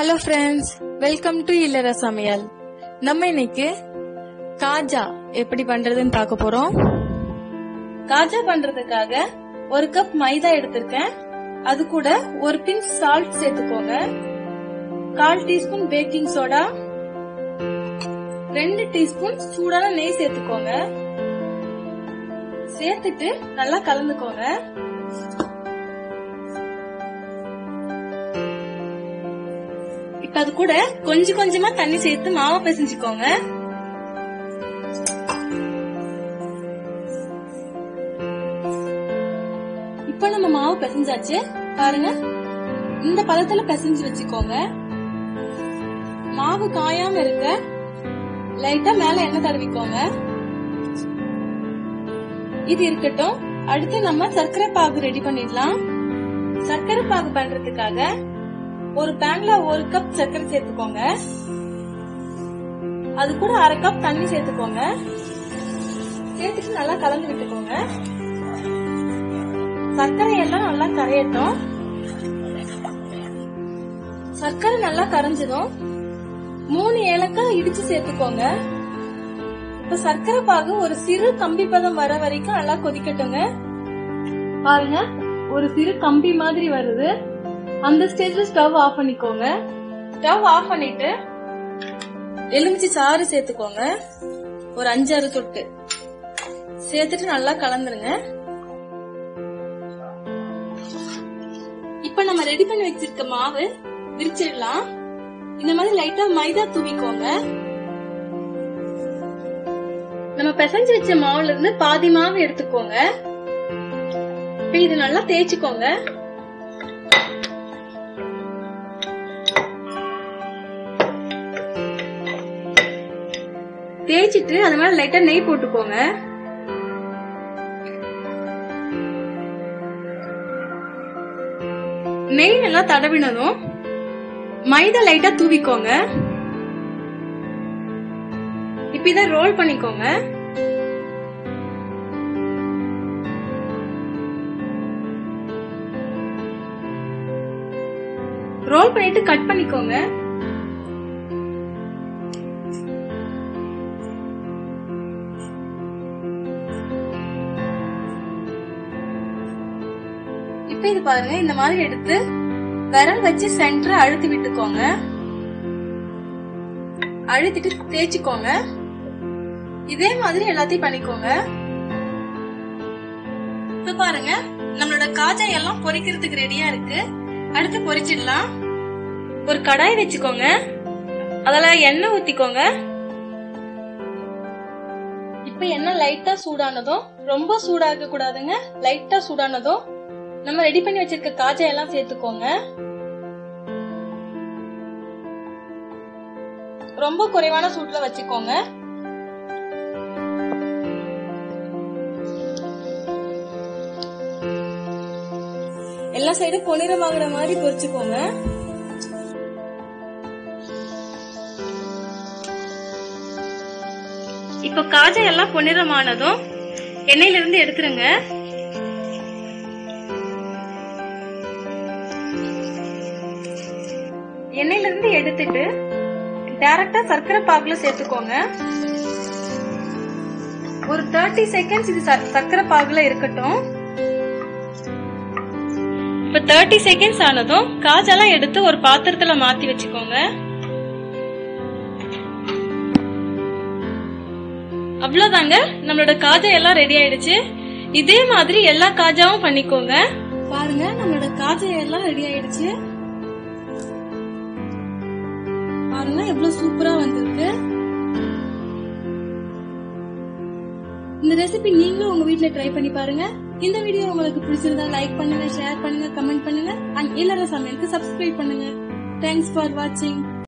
hello friends welcome to இல்லற சமையல் நம்ம இன்னைக்கு காஜா எப்படி பண்றதுன்னு பார்க்க போறோம் காஜா பண்றதுக்காக ஒரு கப் மைதா எடுத்திருக்கேன் அது கூட ஒரு பிஞ்ச் சால்ட் சேர்த்துக்கோங்க கால் டீஸ்பூன் பேக்கிங் சோடா ரெண்டு டீஸ்பூன் சூடான நெய் சேர்த்துக்கோங்க சேர்த்துட்டு நல்லா கலந்துக்கோங்க இப்ப அது கூட கொஞ்சம் கொஞ்சமா தண்ணி சேர்த்து மாவை பிசைஞ்சுக்கோங்க இப்ப நம்ம மாவு பிசைஞ்சாச்சு பாருங்க இந்த பதத்துல பிசைஞ்சு வச்சுக்கோங்க மாவு காயாம இருக்க லைட்டா மேல எண்ணெய் தடவிக்கோங்க இது இருக்கட்டும் அடுத்து நம்ம சர்க்கரை பாகு ரெடி பண்ணிடலாம் சர்க்கரை பாகு பண்றதுக்காக ஒரு பேன்ல ஒரு கப் சர்க்கரை சேர்த்துக்கோங்க அது கூட அரை கப் தண்ணி சேர்த்துக்கோங்க சேர்த்துட்டு நல்லா கலந்து விட்டுக்கோங்க சர்க்கரை எல்லாம் நல்லா கரையட்டும் சர்க்கரை நல்லா கரைஞ்சதும் மூணு ஏலக்காய் இடிச்சு சேர்த்துக்கோங்க இப்ப சர்க்கரை பாகு ஒரு சிறு கம்பி பதம் வர வரைக்கும் நல்லா கொதிக்கட்டுங்க பாருங்க ஒரு சிறு கம்பி மாதிரி வருது அந்த ஸ்டேஜ்ல ஸ்டவ் ஆஃப் பண்ணிக்கோங்க ஸ்டவ் ஆஃப் பண்ணிட்டு எலுமிச்சி சாறு சேர்த்துக்கோங்க ஒரு அஞ்சாறு தொட்டு சேர்த்துட்டு நல்லா கலந்துருங்க இப்ப நம்ம ரெடி பண்ணி வச்சிருக்க மாவு விரிச்சிடலாம் இந்த மாதிரி லைட்டா மைதா தூவிக்கோங்க நம்ம பிசைஞ்சு வச்ச மாவுல இருந்து பாதி மாவு எடுத்துக்கோங்க இப்ப இது நல்லா தேய்ச்சிக்கோங்க தேய்ச்சிட்டு அது மேல லைட்டா நெய் போட்டுக்கோங்க நெய் நல்லா தடவினதும் மைதா லைட்டா தூவிக்கோங்க இப்ப இத ரோல் பண்ணிக்கோங்க ரோல் பண்ணிட்டு கட் பண்ணிக்கோங்க இப்ப இது பாருங்க இந்த மாதிரி எடுத்து விரல் வச்சு சென்டர் அழுத்தி விட்டுக்கோங்க அழுத்திட்டு தேய்ச்சிக்கோங்க இதே மாதிரி எல்லாத்தையும் பண்ணிக்கோங்க இப்ப பாருங்க நம்மளோட காஜா எல்லாம் பொரிக்கிறதுக்கு ரெடியா இருக்கு அடுத்து பொரிச்சிடலாம் ஒரு கடாய் வச்சுக்கோங்க அதுல எண்ணெய் ஊத்திக்கோங்க இப்ப எண்ணெய் லைட்டா சூடானதும் ரொம்ப சூடாக்க கூடாதுங்க லைட்டா சூடானதும் நம்ம ரெடி பண்ணி வச்சிருக்க காஜா எல்லாம் சேர்த்துக்கோங்க ரொம்ப குறைவான சூட்ல வச்சுக்கோங்க எல்லா சைடும் பொன்னிறமாகிற மாதிரி பொரிச்சுக்கோங்க இப்ப காஜா எல்லாம் பொன்னிறமானதும் எண்ணெயில இருந்து எடுத்துருங்க எண்ணெயில இருந்து எடுத்துட்டு டைரக்டா சர்க்கரை பாகுல சேர்த்துக்கோங்க ஒரு தேர்ட்டி செகண்ட்ஸ் இது சர்க்கரை பாகுல இருக்கட்டும் இப்ப தேர்ட்டி செகண்ட்ஸ் ஆனதும் காஜெல்லாம் எடுத்து ஒரு பாத்திரத்துல மாத்தி வச்சுக்கோங்க அவ்வளவுதாங்க நம்மளோட காஜா எல்லாம் ரெடி ஆயிடுச்சு இதே மாதிரி எல்லா காஜாவும் பண்ணிக்கோங்க பாருங்க நம்மளோட காஜா எல்லாம் ரெடி ஆயிடுச்சு பாருங்க எவ்வளவு சூப்பரா வந்திருக்கு இந்த ரெசிபி நீங்களும் உங்க வீட்ல ட்ரை பண்ணி பாருங்க இந்த வீடியோ உங்களுக்கு பிடிச்சிருந்தா லைக் பண்ணுங்க ஷேர் பண்ணுங்க கமெண்ட் பண்ணுங்க அண்ட் இல்லற சமையலுக்கு சப்ஸ்கிரைப் பண்ணுங்க தேங்க்ஸ் ஃபார் வாட்சிங்